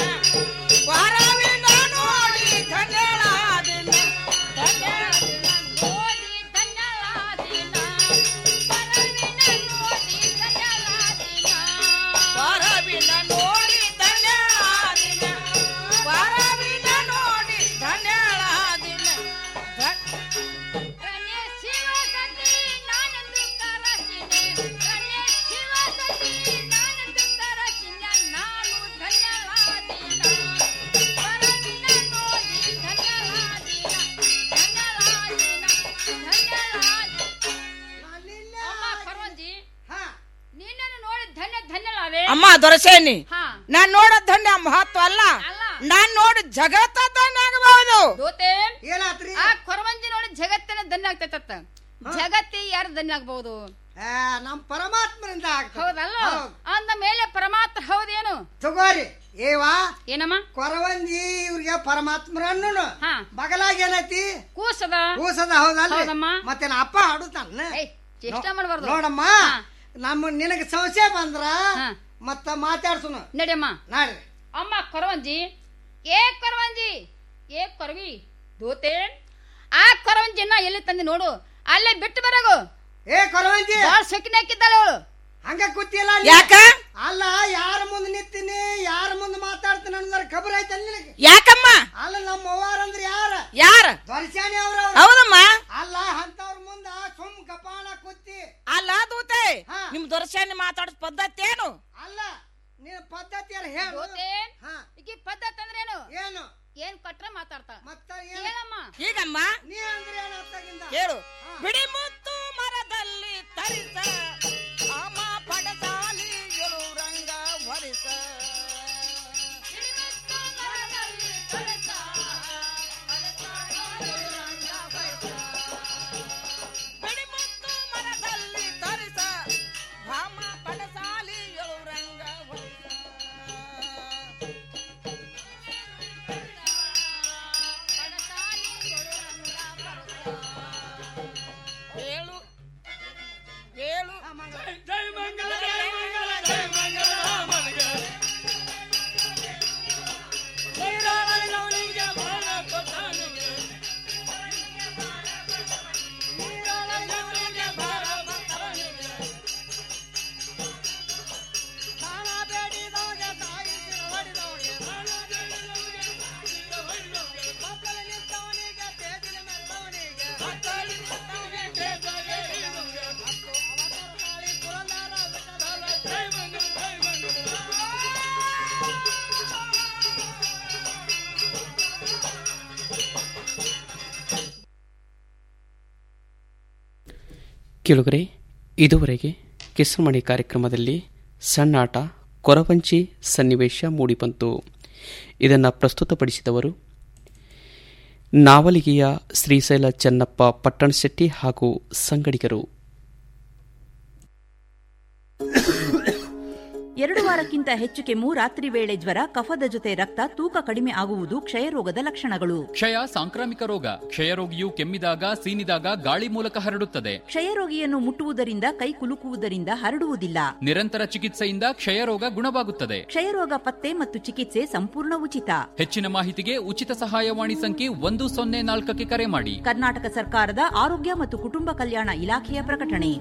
ವರವಿನ ನೋಡಿ ಧನ್ಯಳಾದಿನ ಧನ್ಯವಾದಿನ ನೋಡಿ ಧನ್ಯವಾದಿನ ದೊರಸೇನಿ ನಾನ್ ನೋಡೋ ದಂಡ ಮಹತ್ವ ಅಲ್ಲ ನಾನ್ ನೋಡಿ ಜಗತ್ತ ದಂಡ ಆಗಬಹುದು ದೋತೆ ಏನಾತ್ರಿ ಆ ಕೊರವಂಜಿ ನೋಡಿ ಜಗತ್ತಿನ ಧನ್ಯ ಆಗ್ತೈತತ್ತ ಜಗತ್ತಿ ಯಾರು ಧನ್ಯ ಆಗ್ಬಹುದು ನಮ್ ಪರಮಾತ್ಮನಿಂದ ಆಗ್ತದೆ. ಹೌದಲ್ಲ ಹೌದ್. ಅಂದ ಮೇಲೆ ಪರಮಾತ್ಮ ಹೌದೇನು ತಗೋರಿ ಏವಾ ಏನಮ್ಮ ಕೊರವಂಜಿ ಇವ್ರಿಗೆ ಪರಮಾತ್ಮರನ್ನು ಬಗಲಾಗಿ ಏನೈತಿ ಕೂಸದ ಕೂಸದ ಹೌದಲ್ರಿ ಹೌದಮ್ಮ. ಮತ್ತೆ ನಾ ಅಪ್ಪ ಆಡುತ್ತಾನ ಚೇಷ್ಟ ಮಾಡಬಾರ್ದು ನೋಡಮ್ಮ ನಮ್ಮ ನಿನಗೆ ಸಂಶಯ ಬಂದ್ರ ಮತ್ತ ಮಾತಾಡ್ಸುನು ನಡಿಯಮ್ಮ ನಾಡ್ರಿ ಅಮ್ಮ ಕೊರವಂಜಿ ಏ ಕೊರವಂಜಿ ಏ ಕೊರವಿ ದೋತೆ ಆ ಕೊರವಂಜಿನ ಎಲ್ಲಿ ತಂದಿ ನೋಡು ಅಲ್ಲೇ ಬಿಟ್ಟು ಬರಗು ಏ ಕೊರವಂಜಿ ಬಾಳ್ ಸೊಕ್ಕಿನ ಹಾಕಿದ್ದಾಳೆ ಅವಳು ಹಂಗ ಕೂತಿಯಲ್ಲ ಯಾಕ? ಅಲ್ಲ ಯಾರ ಮುಂದೆ ನಿಂತೀನಿ ಯಾರ ಮುಂದೆ ಮಾತಾಡ್ತೀನಿ ಅನ್ನೋದ್ರ ಖಬರ್ ಐತೆ ನಿನಗೆ ಯಾಕಮ್ಮ ಅಲ್ಲ ನಮ್ಮ ಅವ್ವಾರ ಅಂದ್ರೆ ಯಾರ ಯಾರ ದೊರಸಾಣಿ ಅವ್ರ ಹೌದಮ್ಮ ಅಲ್ಲ ಅಂತವ್ರ ಮುಂದ ಸುಮ್ ಕಪಾಳ ಕುತ್ತಿ ಅಲ್ಲ ದೂತೆ ನಿಮ್ ದೊರಸೇನಿ ಮಾತಾಡೋ ಪದ್ಧತಿ ಏನು ಅಲ್ಲ ನಿನ್ನ ಪದ್ಧತಿ ಎಲ್ಲ ಹೇಳು ದೋತೆ ಈಕಿ ಪದ್ಧತಿ ಅಂದ್ರೇನು ಏನು ಏನ್ ಕೊಟ್ರ ಮಾತಾಡ್ತಾ ಮತ್ತ ಹೇಳಮ್ಮ ಈಗಮ್ಮ ನೀ ಅಂದ್ರೆ ಏನಾಗ್ತಾಗಿಂದ ಹೇಳು ಬಿಡಿ ಮುತ್ತು ಮರದಲ್ಲಿ ತರಿಸ ಆಮ ಪಡಸಾಲಿ ರಂಗ ಹೊರಿಸ ಬಿಡಿ ಮುತ್ತು ಮರದಲ್ಲಿ ತರಿಸ ಆಮ ಪಡಸಾಲಿ ರಂಗ ಹೊರಿಸ ಹೇಳು ಹೇಳು ಜೈ ಮಂಗಲ ಜೈ ಮಂಗಲ ಜೈ ಮಂಗಲ ಕೇಳುಗರೆ ಇದುವರೆಗೆ ಕಿಸಮಣಿ ಕಾರ್ಯಕ್ರಮದಲ್ಲಿ ಸಣ್ಣಾಟ ಕೊರವಂಚಿ ಸನ್ನಿವೇಶ ಮೂಡಿಬಂತು ಇದನ್ನು ಪ್ರಸ್ತುತಪಡಿಸಿದವರು ನಾವಲಿಗೆಯ ಶ್ರೀಶೈಲ ಚನ್ನಪ್ಪ ಪಟ್ಟಣಶೆಟ್ಟಿ ಹಾಗೂ ಸಂಗಡಿಗರು ಎರಡು ವಾರಕ್ಕಿಂತ ಹೆಚ್ಚು ಕೆಮ್ಮು ರಾತ್ರಿ ವೇಳೆ ಜ್ವರ ಕಫದ ಜೊತೆ ರಕ್ತ ತೂಕ ಕಡಿಮೆ ಆಗುವುದು ಕ್ಷಯರೋಗದ ಲಕ್ಷಣಗಳು ಕ್ಷಯ ಸಾಂಕ್ರಾಮಿಕ ರೋಗ ಕ್ಷಯರೋಗಿಯು ಕೆಮ್ಮಿದಾಗ ಸೀನಿದಾಗ ಗಾಳಿ ಮೂಲಕ ಹರಡುತ್ತದೆ ಕ್ಷಯರೋಗಿಯನ್ನು ಮುಟ್ಟುವುದರಿಂದ ಕೈ ಕುಲುಕುವುದರಿಂದ ಹರಡುವುದಿಲ್ಲ ನಿರಂತರ ಚಿಕಿತ್ಸೆಯಿಂದ ಕ್ಷಯರೋಗ ಗುಣವಾಗುತ್ತದೆ ಕ್ಷಯರೋಗ ಪತ್ತೆ ಮತ್ತು ಚಿಕಿತ್ಸೆ ಸಂಪೂರ್ಣ ಉಚಿತ ಹೆಚ್ಚಿನ ಮಾಹಿತಿಗೆ ಉಚಿತ ಸಹಾಯವಾಣಿ ಸಂಖ್ಯೆ ಒಂದು ಸೊನ್ನೆ ನಾಲ್ಕಕ್ಕೆ ಕರೆ ಮಾಡಿ ಕರ್ನಾಟಕ ಸರ್ಕಾರದ ಆರೋಗ್ಯ ಮತ್ತು ಕುಟುಂಬ ಕಲ್ಯಾಣ ಇಲಾಖೆಯ ಪ್ರಕಟಣೆ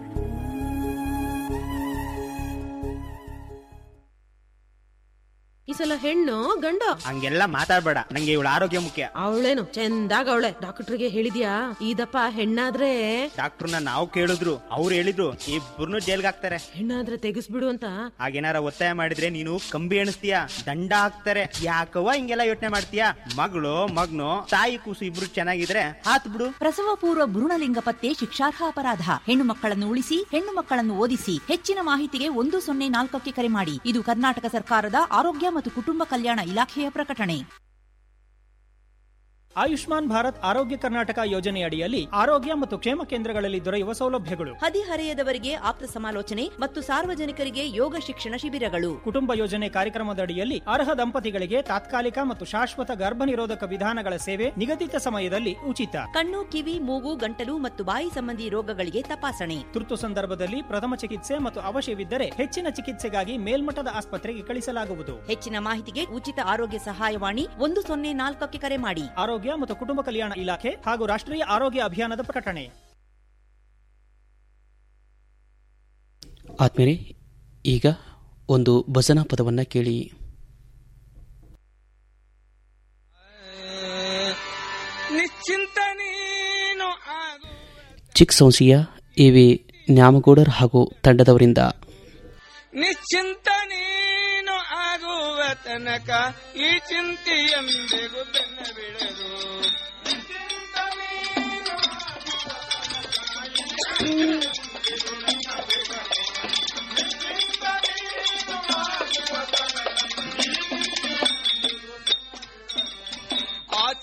ಈ ಸಲ ಹೆಣ್ಣು ಗಂಡು ಹಂಗೆಲ್ಲ ಮಾತಾಡ್ಬೇಡ ನಂಗೆ ಇವಳ ಆರೋಗ್ಯ ಮುಖ್ಯ ಅವಳೇನು ಚಂದಾಗ ಅವಳೆ ಡಾಕ್ಟರ್ಗೆ ಹೇಳಿದ್ಯಾ ಇದಪ್ಪ ಹೆಣ್ಣಾದ್ರೆ ಡಾಕ್ಟರ್ನ ನಾವು ಕೇಳಿದ್ರು ಅವ್ರು ಹೇಳಿದ್ರು ಇಬ್ಬರನ್ನು ಜೈಲ್ಗೆ ಹಾಕ್ತಾರೆ ಹೆಣ್ಣಾದ್ರೆ ತೆಗಿಸ್ಬಿಡು ಅಂತ ಹಾಗೇನಾರ ಒತ್ತಾಯ ಮಾಡಿದ್ರೆ ನೀನು ಕಂಬಿ ಎಣಿಸ್ತೀಯ ದಂಡ ಹಾಕ್ತಾರೆ ಯಾಕವ್ವ ಹಿಂಗೆಲ್ಲ ಯೋಚನೆ ಮಾಡ್ತೀಯ ಮಗಳು ಮಗ್ನು ತಾಯಿ ಕೂಸು ಇಬ್ರು ಚೆನ್ನಾಗಿದ್ರೆ ಹಾತ್ ಬಿಡು ಪ್ರಸವ ಪೂರ್ವ ಭ್ರೂಣಲಿಂಗ ಪತ್ತೆ ಶಿಕ್ಷಾರ್ಹ ಅಪರಾಧ ಹೆಣ್ಣು ಮಕ್ಕಳನ್ನು ಉಳಿಸಿ ಹೆಣ್ಣು ಮಕ್ಕಳನ್ನು ಓದಿಸಿ ಹೆಚ್ಚಿನ ಮಾಹಿತಿಗೆ ಒಂದು ಸೊನ್ನೆ ನಾಲ್ಕಕ್ಕೆ ಕರೆ ಮಾಡಿ ಇದು ಕರ್ನಾಟಕ ಸರ್ಕಾರದ ಆರೋಗ್ಯ ಮತ್ತು ಕುಟುಂಬ ಕಲ್ಯಾಣ ಇಲಾಖೆಯ ಪ್ರಕಟಣೆ ಆಯುಷ್ಮಾನ್ ಭಾರತ್ ಆರೋಗ್ಯ ಕರ್ನಾಟಕ ಯೋಜನೆಯಡಿಯಲ್ಲಿ ಆರೋಗ್ಯ ಮತ್ತು ಕ್ಷೇಮ ಕೇಂದ್ರಗಳಲ್ಲಿ ದೊರೆಯುವ ಸೌಲಭ್ಯಗಳು ಹದಿಹರೆಯದವರಿಗೆ ಆಪ್ತ ಸಮಾಲೋಚನೆ ಮತ್ತು ಸಾರ್ವಜನಿಕರಿಗೆ ಯೋಗ ಶಿಕ್ಷಣ ಶಿಬಿರಗಳು ಕುಟುಂಬ ಯೋಜನೆ ಕಾರ್ಯಕ್ರಮದಡಿಯಲ್ಲಿ ಅರ್ಹ ದಂಪತಿಗಳಿಗೆ ತಾತ್ಕಾಲಿಕ ಮತ್ತು ಶಾಶ್ವತ ಗರ್ಭ ನಿರೋಧಕ ವಿಧಾನಗಳ ಸೇವೆ ನಿಗದಿತ ಸಮಯದಲ್ಲಿ ಉಚಿತ ಕಣ್ಣು ಕಿವಿ ಮೂಗು ಗಂಟಲು ಮತ್ತು ಬಾಯಿ ಸಂಬಂಧಿ ರೋಗಗಳಿಗೆ ತಪಾಸಣೆ ತುರ್ತು ಸಂದರ್ಭದಲ್ಲಿ ಪ್ರಥಮ ಚಿಕಿತ್ಸೆ ಮತ್ತು ಅವಶ್ಯವಿದ್ದರೆ ಹೆಚ್ಚಿನ ಚಿಕಿತ್ಸೆಗಾಗಿ ಮೇಲ್ಮಟ್ಟದ ಆಸ್ಪತ್ರೆಗೆ ಕಳಿಸಲಾಗುವುದು ಹೆಚ್ಚಿನ ಮಾಹಿತಿಗೆ ಉಚಿತ ಆರೋಗ್ಯ ಸಹಾಯವಾಣಿ ಒಂದು ಸೊನ್ನೆ ನಾಲ್ಕಕ್ಕೆ ಕರೆ ಮಾಡಿ ಆರೋಗ್ಯ ಮತ್ತು ಕುಟುಂಬ ಕಲ್ಯಾಣ ಇಲಾಖೆ ಹಾಗೂ ರಾಷ್ಟ್ರೀಯ ಆರೋಗ್ಯ ಅಭಿಯಾನದ ಪ್ರಕಟಣೆ ಆದ್ಮೇಲೆ ಈಗ ಒಂದು ಭಜನಾ ಪದವನ್ನು ಕೇಳಿ ನಿಶ್ಚಿಂತ ನೀನು ಆಗು ಚಿಕ್ಕ ಸಂಸ್ಥೆಯ ಎ ವಿ ನ್ಯಾಮಗೌಡರ್ ಹಾಗೂ ತಂಡದವರಿಂದ ನಿಶ್ಚಿಂತ ನೀನು ಆಗುವ ತನಕ ಈ ಚಿಂತೆಯೆಂದಿಗೂ ಬೆನ್ನ ಬಿಡದು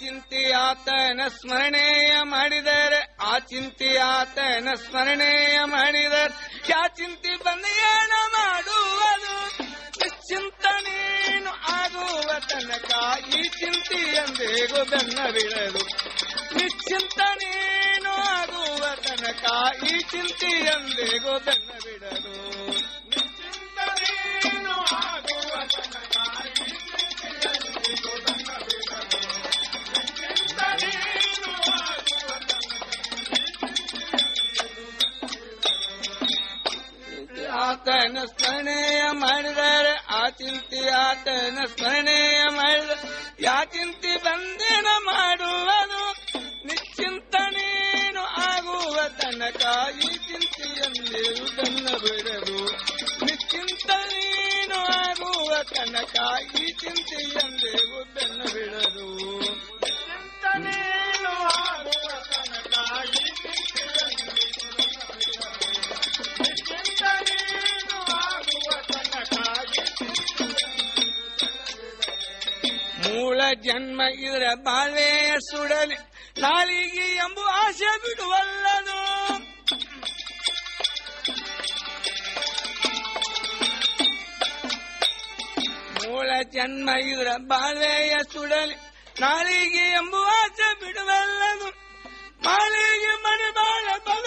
ಚಿಂತೆಯಾತನ ಸ್ಮರಣೆಯ ಮಾಡಿದರೆ ಆ ಚಿಂತೆಯಾತನ ಸ್ಮರಣೆಯ ಮಾಡಿದರೆ ಯಾ ಚಿಂತೆ ಬಂದು ಏನ ಮಾಡುವುದು ನಿಶ್ಚಿಂತನೇನು ಆಗುವ ತನಕ ಈ ಚಿಂತೆಯಂದೇಗೋ ಬೆನ್ನ ಬಿಡದು ನಿಶ್ಚಿಂತನೇನು ಆಗುವ ತನಕ ಈ ಚಿಂತೆಯಂದೇಗೋ ಬೆನ್ನ ಬಿಡದು ನಿಶ್ಚಿಂತನೇನು ಆಗುವ ತನಕ ಈ ಚಿಂತೆಯಂದೇಗೋ ಬೆನ್ನ ಬಿಡದು ನಿಶ್ಚಿಂತನೇನು ಆಗುವ ಆತನ ಸ್ಮರಣೆಯ ಮಾಡಿದರೆ ಆ ಚಿಂತೆ ಆತನ ಸ್ಮರಣೆಯ ಮಾಡಿದರೆ ಯಾ ಚಿಂತೆ ಬಂಧನ ಮಾಡುವುದು ನಿಶ್ಚಿಂತನೇನು ಆಗುವ ತನಕ ಈ ಚಿಂತೆಯಲ್ಲಿರು ಬೆನ್ನ ಬಿಡದು ನಿಶ್ಚಿಂತನೇನು ಆಗುವ ತನಕ ಈ ಚಿಂತೆಯಲ್ಲಿರು ಬೆನ್ನ ಬಿಡದು ನಿಶ್ಚಿಂತನೇನು ಆಗುವ ತನಕ ಈ ಮೂಲ ಜನ್ಮ ಇದರ ಬಾಳ್ವೆಯ ಸುಡಲಿ ನಾಲಿಗೆ ಎಂಬ ಆಸೆ ಬಿಡುವಲ್ಲದು ಮೂಲ ಜನ್ಮ ಇದರ ಬಾಳ್ವೆಯ ಸುಡಲಿ ನಾಲಿಗೆ ಎಂಬ ಆಸೆ ಬಿಡುವಲ್ಲದು ಮಾಳಿಗೆ ಮನೆ ಬಾಳ ಬಲ